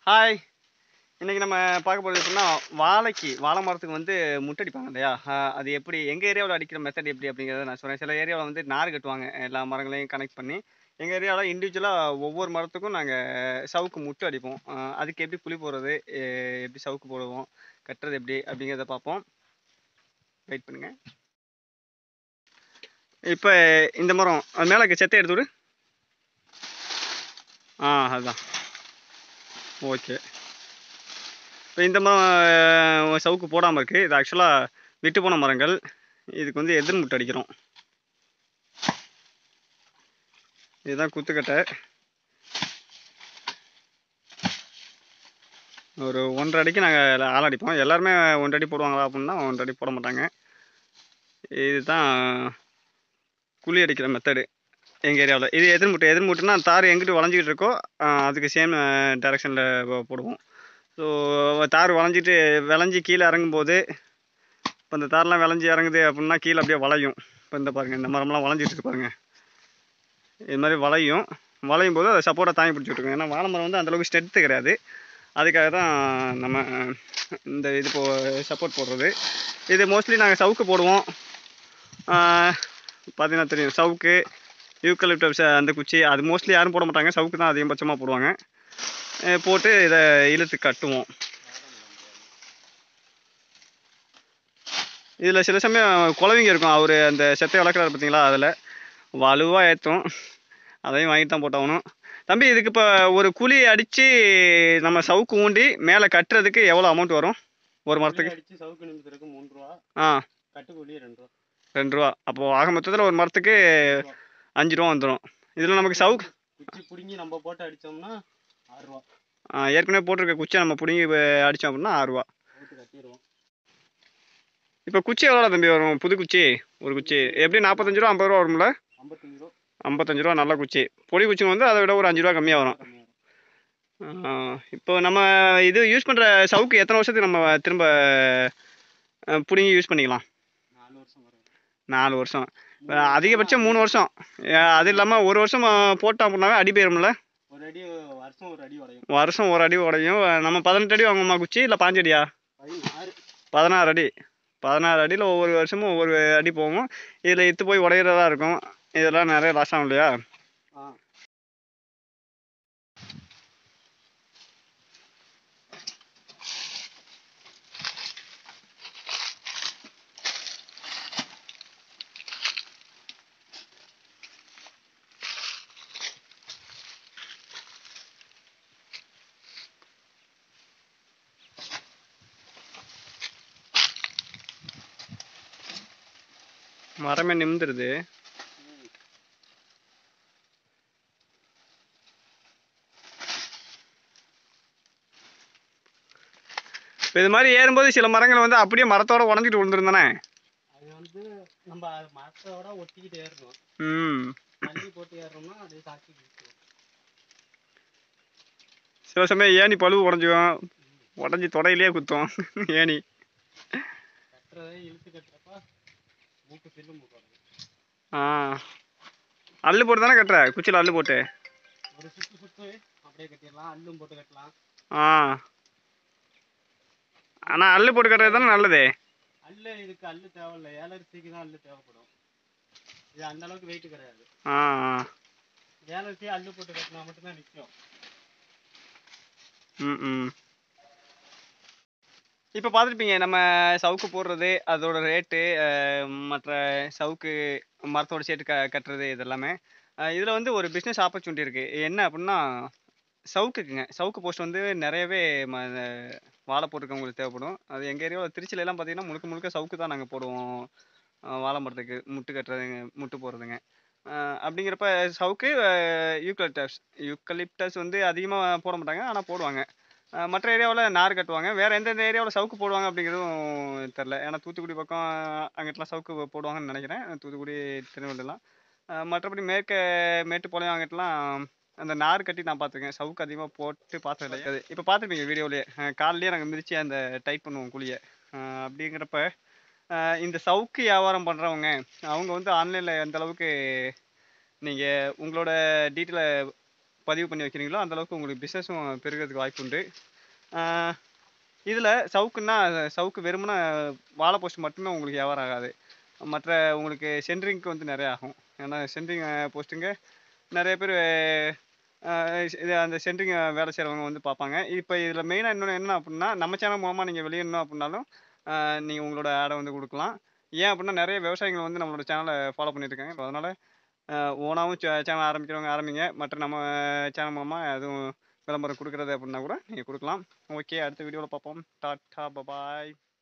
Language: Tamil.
ஹாய் இன்னைக்கு நம்ம பார்க்க போகிறது எப்படின்னா வாழைக்கு வாழை மரத்துக்கு வந்து முட்டடிப்பாங்க இல்லையா ஆஹ் அது எப்படி எங்கள் ஏரியாவில் அடிக்கிற மெத்தட் எப்படி அப்படிங்கிறத நான் சொல்கிறேன் சில ஏரியாவில் வந்து நார் கட்டுவாங்க எல்லா மரங்களையும் கனெக்ட் பண்ணி எங்கள் ஏரியாவில் இண்டிவிஜுவலாக ஒவ்வொரு மரத்துக்கும் நாங்கள் சவுக்கு முட்டு அடிப்போம் ஆஹ் அதுக்கு எப்படி புளி போடுறது எ- எப்படி சவுக்கு போடுவோம் கட்டுறது எப்படி அப்படிங்கிறத பார்ப்போம் வெயிட் பண்ணுங்க இப்போ இந்த மரம் அது மேலே செத்தை எடுத்து விடு ஆ அதுதான் ஓகே இப்போ இந்த மரம் அஹ், சவுக்கு போடாமல் இருக்குது இது ஆக்சுவலாக விட்டு போன மரங்கள் இதுக்கு வந்து எதிர் முட்டை அடிக்கிறோம் இதுதான் குத்துக்கட்டை ஒரு ஒன்றரை அடிக்கு நாங்கள் ஆள் அடிப்போம் எல்லாருமே ஒன்றரை அடி போடுவாங்களா அப்படின்னா ஒன்றரை அடி போட மாட்டாங்க இதுதான் குழி அடிக்கிற மெத்தடு எங்கள் ஏரியாவில் இது எதிர் முட்டை எதிர் முட்டைனா தார் எங்கிட்டு வளைஞ்சிக்கிட்டு இருக்கோ அஹ், அதுக்கு சேம் டைரக்ஷனில் போடுவோம் ஸோ தார் வளைஞ்சிட்டு விளைஞ்சி கீழே இறங்கும்போது இப்போ இந்த தார்லாம் விளைஞ்சி இறங்குது அப்படின்னா கீழே அப்படியே வளையும் இப்போ இந்த பாருங்கள் இந்த மரம்லாம் வளைஞ்சிட்டு இருக்கு பாருங்க இது மாதிரி வளையும் வளையும் போது அதை சப்போர்ட்டாக தாங்கி பிடிச்சிட்ருக்கோம் ஏன்னா வாழை மரம் வந்து அந்தளவுக்கு ஸ்ட்ரென்த்து கிடையாது அதுக்காக தான் நம்ம இந்த இது போ சப்போர்ட் போடுறது இது மோஸ்ட்லி நாங்கள் சவுக்கு போடுவோம் பார்த்தீங்கன்னா தெரியும் சவுக்கு யூக்கலிப்டஸ் அந்த குச்சி அது மோஸ்ட்லி யாரும் போட மாட்டாங்க சவுக்கு தான் அதிகபட்சமாக போடுவாங்க அஹ் போட்டு இதை இழுத்து கட்டுவோம் இதில் சில சமயம் குழவிங்க இருக்கும் அவர் அந்த செத்தை வளர்க்குறாரு பார்த்தீங்களா அதில் வலுவாக ஏற்றும் அதையும் வாங்கிட்டு தான் போட்டாகணும் தம்பி இதுக்கு இப்போ ஒரு குழி அடித்து நம்ம சவுக்கு ஊண்டி மேலே கட்டுறதுக்கு எவ்வளோ அமௌண்ட் வரும் ஒரு மரத்துக்கு அடிச்சு சவுக்கு நிமிஷத்துக்கு மூணு ரூபா ஆ கட்டுக்கூலி ரெண்டு ரூபா ரெண்டு ரூபா அப்போது ஆக மொத்தத்தில் ஒரு மரத்துக்கு அஞ்சு ரூபா வந்துடும் இதில் நமக்கு சவுக்கு குச்சி பிடுங்கி நம்ம போட்டு அடிச்சோம்னா ஆறு ரூபா ஆ, ஏற்கனவே போட்டிருக்க குச்சியை நம்ம பிடுங்கி அடித்தோம் அப்படின்னா ஆறு ரூபா போட்டு கட்டிடுவோம் இப்போ குச்சி எவ்வளோ தம்பி வரும் புது குச்சி ஒரு குச்சி எப்படி நாற்பத்தஞ்சு ரூபா ஐம்பது ரூபா வரும்ல ஐம்பத்தஞ்சு ரூபா ஐம்பத்தஞ்சு ரூபா நல்ல குச்சி பொடி குச்சி வந்து அதை விட ஒரு அஞ்சு ரூபா கம்மியாக வரும் கம்மியாகும் ஆ, இப்போ நம்ம இது யூஸ் பண்ணுற சவுக்கு எத்தனை வருஷத்துக்கு நம்ம திரும்ப அஹ், பிடுங்கி யூஸ் பண்ணிக்கலாம் நாலு வருஷம் வரும் நாலு வருஷம் அஹ், அதிகபட்சம் மூணு வருஷம் அஹ், அது இல்லாமல் ஒரு வருஷம் அஹ், போட்டோம் அப்படின்னாவே அடி போயிரும்ல ஒரு அடி வருஷம் ஒரு அடி உடையும் வருஷம் ஒரு அடி உடையும் நம்ம பதினெட்டு அடி வாங்குமா குச்சி இல்லை பாஞ்சு அடியா பதினாறு பதினாறு அடி பதினாறு அடியில் ஒவ்வொரு வருஷமும் ஒவ்வொரு அடி போகும் இதில் இத்து போய் உடையிறதா இருக்கும் இதெல்லாம் நிறைய லாஸ் ஆகும் இல்லையா ஆ மரமே நிமிந்துருது இப்போ இது மாதிரி ஏறும்போது சில மரங்கள் வந்து அப்படியே மரத்தோட உடஞ்சிட்டு விழுந்துருந்தானே அது வந்து நம்ம அது மரத்தோட ஒட்டிக்கிட்டு ஏறணும் ம் தள்ளி போட்டு ஏறணும்னா அது சாக்கி பிடிச்சிடும் சில சமயம் ஏணி பழுவு உடஞ்சிக்கும் உடஞ்சி தொடையிலேயே குத்தும் ஏணி கட்டுறதை இழுத்து கட்டுறப்ப மூக்கு சில்லு மூக்கு வரும் ஆ அள்ளு போட்டு தானே கட்டுற குச்சியில் அள்ளு போட்டு ஒரு சுத்து சுத்து அப்படியே கட்டிடலாம் அல்லும் போட்டு கட்டலாம் ஆ ஆனால் அள்ளு போட்டு கட்டுறது தானே நல்லது அல்லு இதுக்கு அல்லு தேவையில்ல ஏலரிசிக்கு தான் அல்லு தேவைப்படும் இது அந்த அளவுக்கு வெயிட் கிடையாது ஆ ஆ ஏலரிசி அல்லு போட்டு கட்டினா மட்டும்தான் நிற்கும் ம் ம் இப்போ பார்த்துருப்பீங்க நம்ம சவுக்கு போடுறது அதோட ரேட்டு மற்ற சவுக்கு மரத்தோட சேர்த்து க கட்டுறது இதெல்லாமே இதில் வந்து ஒரு பிஸ்னஸ் ஆப்பர்ச்சுனிட்டி இருக்குது என்ன அப்படின்னா சவுக்குக்குங்க சவுக்கு போஸ்ட் வந்து நிறையவே ம அஹ் வாழை போட்டிருக்கவங்களுக்கு தேவைப்படும் அது எங்கள் ஏரியாவில் திருச்சியில எல்லாம் பார்த்தீங்கன்னா முழுக்க முழுக்க சவுக்கு தான் நாங்கள் போடுவோம் அஹ் வாழை மரத்துக்கு முட்டு கட்டுறதுங்க முட்டு போடுறதுங்க அஹ் அப்படிங்கிறப்ப சவுக்கு யூக்கலிப்டஸ் யூக்கலிப்டஸ் வந்து அதிகமாக போட மாட்டாங்க ஆனால் போடுவாங்க அஹ் மற்ற ஏரியாவில் நார் கட்டுவாங்க வேறு எந்தெந்த ஏரியாவில் சவுக்கு போடுவாங்க அப்படிங்கிறதும் தெரில ஏன்னா தூத்துக்குடி பக்கம் அங்கிட்டலாம் சவுக்கு போடுவாங்கன்னு நினைக்கிறேன் தூத்துக்குடி திருநெல்வேலிலாம் அஹ் மற்றபடி மேற்க மேட்டுப்பாளையம் அங்கிட்டலாம் அந்த நார் கட்டி நான் பார்த்துருக்கேன் சவுக்கு அதிகமாக போட்டு பார்த்தது கிடையாது இப்போ பார்த்துருப்பீங்க வீடியோலேயே காலையிலேயே நாங்கள் மிதித்து அந்த டைட் பண்ணுவோம் குழியை அஹ் அப்படிங்கிறப்ப அஹ் இந்த சவுக்கு வியாபாரம் பண்ணுறவங்க அவங்க வந்து ஆன்லைனில் எந்த அளவுக்கு நீங்கள் உங்களோட டீட்டெயிலை பதிவு பண்ணி வைக்கிறீங்களோ அந்த அளவுக்கு உங்களுக்கு பிஸ்னஸும் பெருகிறதுக்கு வாய்ப்பு உண்டு இதில் சவுக்குன்னா சவுக்கு வெறுமனே வாழை போஸ்ட் மட்டுமே உங்களுக்கு வியாபாரம் ஆகாது மற்ற உங்களுக்கு சென்ட்ரிங்க்கு வந்து நிறைய ஆகும் ஏன்னா சென்ட்ரிங் போஸ்ட்டுங்க நிறைய பேர் இது அந்த சென்ட்ரிங் வேலை செய்கிறவங்க வந்து பார்ப்பாங்க இப்போ இதில் மெயினாக இன்னொன்று என்ன அப்படின்னா நம்ம சேனல் மூலமாக நீங்கள் வெளியிடணும் அப்படின்னாலும் நீங்கள் உங்களோட ஆடை வந்து கொடுக்கலாம் ஏன் அப்படின்னா நிறைய விவசாயிகள் வந்து நம்மளோட சேனலை ஃபாலோ பண்ணிட்டு இருக்காங்க ஸோ அதனால் ஓனாகவும் சேனல் ஆரம்பிக்கிறவங்க ஆரம்பிங்க மற்ற நம்ம சேனல் மூலமாக எதுவும் விளம்பரம் கொடுக்குறது அப்படின்னா கூட நீங்கள் கொடுக்கலாம் ஓகே அடுத்த வீடியோவில் பார்ப்போம் டாட்டா பபாய்